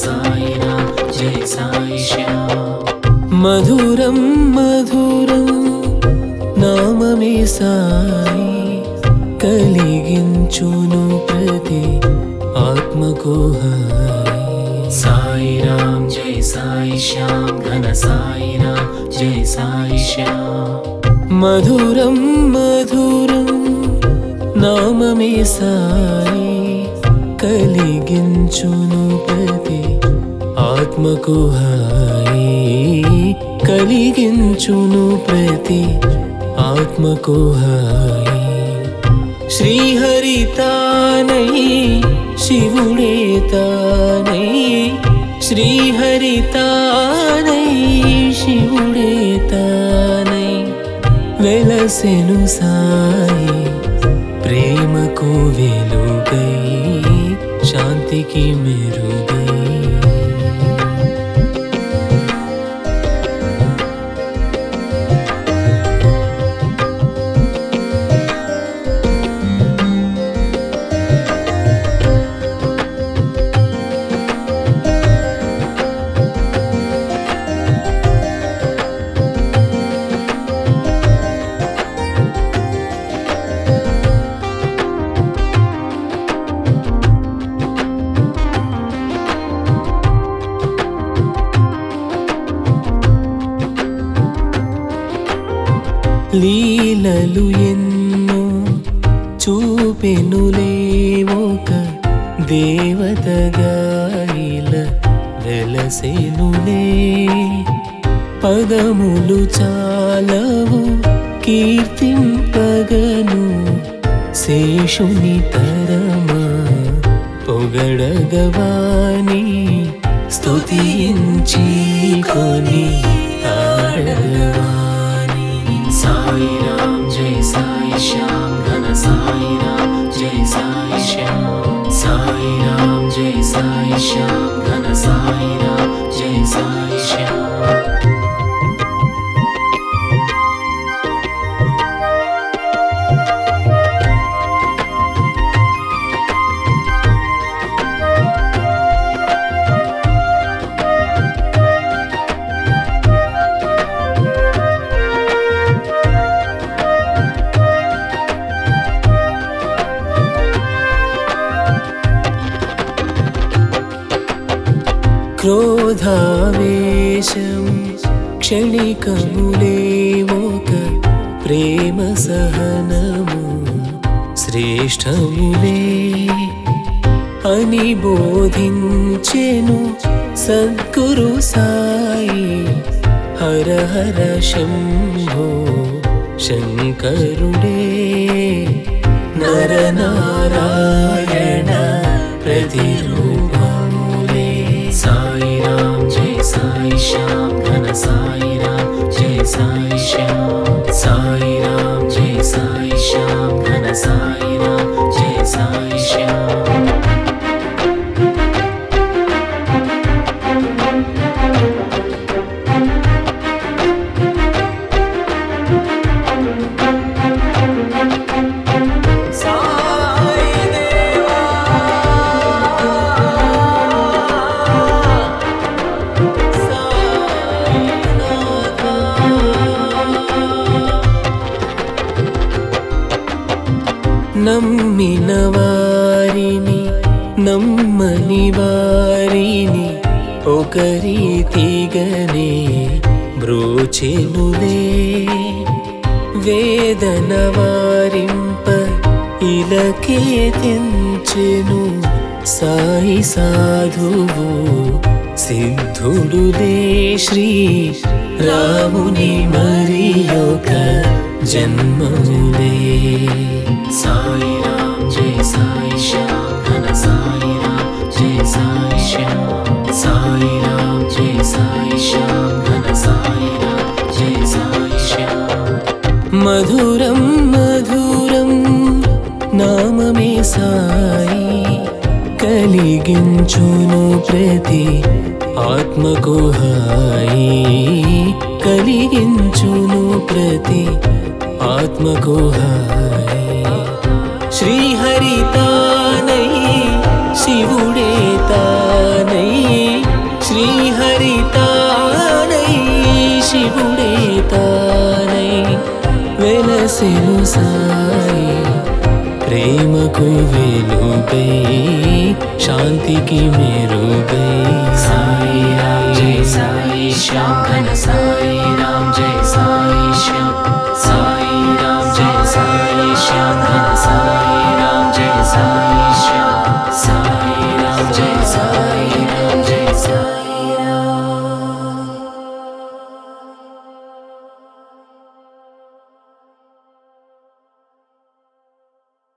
సాయిరా జై సాయి శ్యామ్ మధురం మధురం నామమే సాయి కలిగించును ప్రతి ఆత్మకు హాయి సాయిరాం జై సాయి శ్యామ్ ఘన సాయిరాం జై సాయి శ్యామ్ మధురం మధురం నామమే సాయి కలిగించును ప్రతి ఆత్మకు హాయి కలిగించును ప్రతి ఆత్మకు హాయి శ్రీహరి తానై శివుడే తానై శ్రీహరి తానై శివుడే తానై వెలసెను సాయి ప్రేమకు వెలుగై శాంతికి మెరుగై లీలలు ఎన్నో చూపెనులే ఒక దేవతగా ఇలా వెలసెనులే పదములు చాలవు కీర్తింపగను శేషుని తరమా పొగడగవాని స్తుతించి కొని ఆడగవాని సాయిరాం జై సాయి శ్యామ్ ఘన సాయిరాం జై సాయి శ్యామ్ సాయిరాం జై సాయి శ్యామ్ ఘన సాయిరాం జై సాయి శ్యామ్ క్రోధావేశం క్షణికములే ఒక ప్రేమ సహనము శ్రేష్టములే అని బోధించెను సద్గురు సాయి హర హర శంభో శంకరుడే నరనారాయణ ప్రతిరూపములే సాయిరాం జై సాయి శ్యామ్ ఘన సాయిరాం జై సాయి శ్యామ్ సాయిరాం జై సాయి శ్యామ్ ఘన సాయిరాం జై సాయి శ్యామ్ నమ్మిన వారిని నమ్మని వారిని ఒక రీతిగానే బ్రోచెనులే వేదన వారింప ఇలకే తెంచెను సాయి సాధువు సిద్ధుడులే శ్రీ రాముని మరి ఒక జన్మములే సాయిరాం జై సాయి శ్యామ్ ఘన సాయిరాం జై సాయి శ్యామ్ సాయిరాం జై సాయి శ్యామ్ ఘన సాయిరాం జై సాయి శ్యామ్ మధురం మధురం నామమే సాయి కలిగించును ప్రతి ఆత్మకు హాయి కలిగించును ప్రతి ఆత్మకు హాయి శ్రీహరి తానై శివుడే తానై వెలసెను సాయి ప్రేమకు వెలుగై శాంతికి మెరుగై సాయి రామ్ జై సాయి శ్యామ్ ఘన సాయి